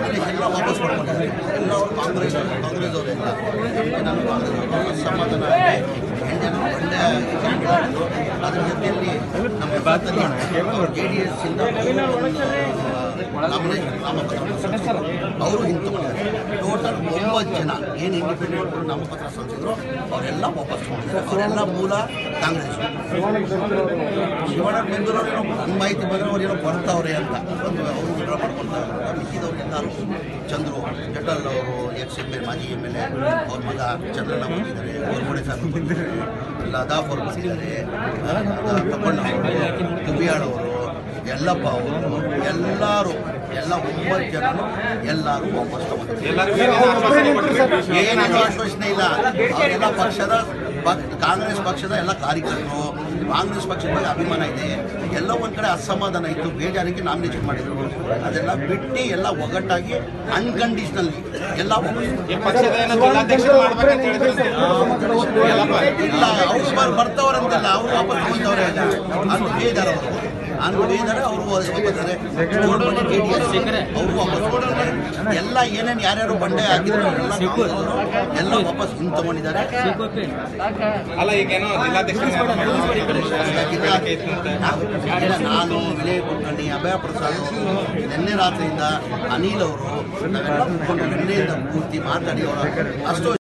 Nomination ಎಲ್ಲ ವಾಪಸ್ ಮಾಡ್ಕೊಂಡಿದ್ದಾರೆ ಎಲ್ಲ ಅವರು ಕಾಂಗ್ರೆಸ್ ಕಾಂಗ್ರೆಸ್ ಅವರೆಲ್ಲ ನಾನು ಕಾಂಗ್ರೆಸ್ ಅವರು ಅಸಮಾಧಾನ ಆಗಿ ಇಂಡಿಯನ್ ಒಳ್ಳೆಯ ಕ್ಯಾಂಡಿಡೇಟ್ ಅದ್ರ ಜೊತೆಯಲ್ಲಿ ನಮ್ಮ ಭಾರತದಲ್ಲಿ ಅವರು ಜೆ ಡಿ ಎಸ್ ಇಂದ ನಾಮಿನೇಷನ್ ನಾಮಪತ್ರ ಅವರು ಹಿಂತುಕೊಂಡಿದ್ದಾರೆ ಟೋಟಲ್ ಒಂಬತ್ತು ಜನ ಏನು ಇಂಡಿಪೆಂಡೆಂಟ್ ನಾಮಪತ್ರ ಸಲ್ಲಿಸಿದ್ರು ಅವರೆಲ್ಲ ವಾಪಸ್ ತಗೊಂಡಿದ್ದಾರೆ ಅವರೆಲ್ಲ ಮೂಲ ಕಾಂಗ್ರೆಸ್ ಶಿವಣ್ಣ ಬೆಂದೂರವ್ರು ಏನೋ ನನ್ನ ಮಾಹಿತಿ ಬಂದರೆ ಅವ್ರು ಏನೋ ಬರ್ತಾವ್ರೆ ಅಂತ ಒಂದು ಅವರು ವಿಡ್ರಾ ಮಾಡ್ಕೊಳ್ತಾರೆ ಮಿಕ್ಕಿದವ್ರು ಎಲ್ಲರೂ ಚಂದ್ರು ಜಟಲ್ ಅವರು ಎಕ್ಸ್ ಎಮ್ ಎಲ್ ಮಾಜಿ ಎಮ್ ಎಲ್ ಎ ಅವ್ರ ಮಗ ಚಂದ್ರಣ್ಣ ಬಂದಿದ್ದಾರೆ ಗೋರ್ಮುಡೆ ಸರ್ ಬಂದಿದ್ದಾರೆ ಲದಾಫ್ ಅವರು ಬಂದಿದ್ದಾರೆ ತಪ್ಪಣ್ಣ ಅವರು ಕುಬಿಯಾಳ್ ಅವರು ಯಲ್ಲಪ್ಪ ಅವರು ಎಲ್ಲರೂ ಎಲ್ಲ ಒಂಬತ್ತು ಜನರು ಎಲ್ಲರೂ ವಾಪಸ್ ತಗೊಂಡಿದ್ದಾರೆ ಏನೇನು ಆಶ್ವಾಸನೆ ಇಲ್ಲ ಅವರೆಲ್ಲ ಪಕ್ಷದ ಪಕ್- ಕಾಂಗ್ರೆಸ್ ಪಕ್ಷದ ಎಲ್ಲ ಕಾರ್ಯಕರ್ತರು ಕಾಂಗ್ರೆಸ್ ಪಕ್ಷದ ಬಗ್ಗೆ ಅಭಿಮಾನ ಇದೆ ಎಲ್ಲ ಒಂದ್ ಕಡೆ ಅಸಮಾಧಾನ ಇತ್ತು ಬೇಜಾರಿಗೆ ನಾಮಿನೇಷನ್ ಮಾಡಿದ್ರು ಅದೆಲ್ಲ ಬಿಟ್ಟು ಎಲ್ಲ ಒಗ್ಗಟ್ಟಾಗಿ ಅನ್ಕಂಡೀಷನಲ್ಲಿ ಎಲ್ಲ ವಾಪಸ್ ಪಕ್ಷದ ಏನೋ ಜಿಲ್ಲಾಧ್ಯಕ್ಷರು ಮಾಡ್ಬೇಕಂತ ಹೇಳಿದ್ರು ಇಲ್ಲ ಅವ್ರು ಬರ್- ಬರ್ತಾವ್ರಂತಲ್ಲ ಅವ್ರು ವಾಪಸ್ ತಗೊಂತವ್ರೆ ಅನ್ನು ಬೇಜಾರ ಅನ್ನು ಬೇಜಾರ ಅವರು ವಾಪಸ್ತಾರೆ ಜೆ ಡಿ ಎಸ್ ಅವರು ವಾಪಸ್ ತಗೊಂಡಿದ್ದಾರೆ. ಎಲ್ಲ ಏನೇನು ಯಾರ್ಯಾರು ಬಂಡೆ ಹಾಕಿದ್ರು ಎಲ್ಲ ಕಾಂಗ್ರೆಸ್ನವರು ಎಲ್ಲ ವಾಪಸ್ ಹಿಂದೆ ತಗೊಂಡಿದ್ದಾರೆ ಅಲ್ಲ ಈಗೇನೋ ಜಿಲ್ಲಾಧ್ಯಕ್ಷರು ಇಲ್ಲ, ನಾನು ವಿನಯ್ ಕುಲಕರ್ಣಿ ಅಭಯ ಪ್ರಸಾದ್ ಅವರು ನಿನ್ನೆ ರಾತ್ರಿಯಿಂದ ಅನಿಲ್ ಅವರು ನಾವೆಲ್ಲ ಕೂತ್ಕೊಂಡು ನಿನ್ನೆಯಿಂದ ಪೂರ್ತಿ ಮಾತಾಡಿ ಅವರ ಅಷ್ಟು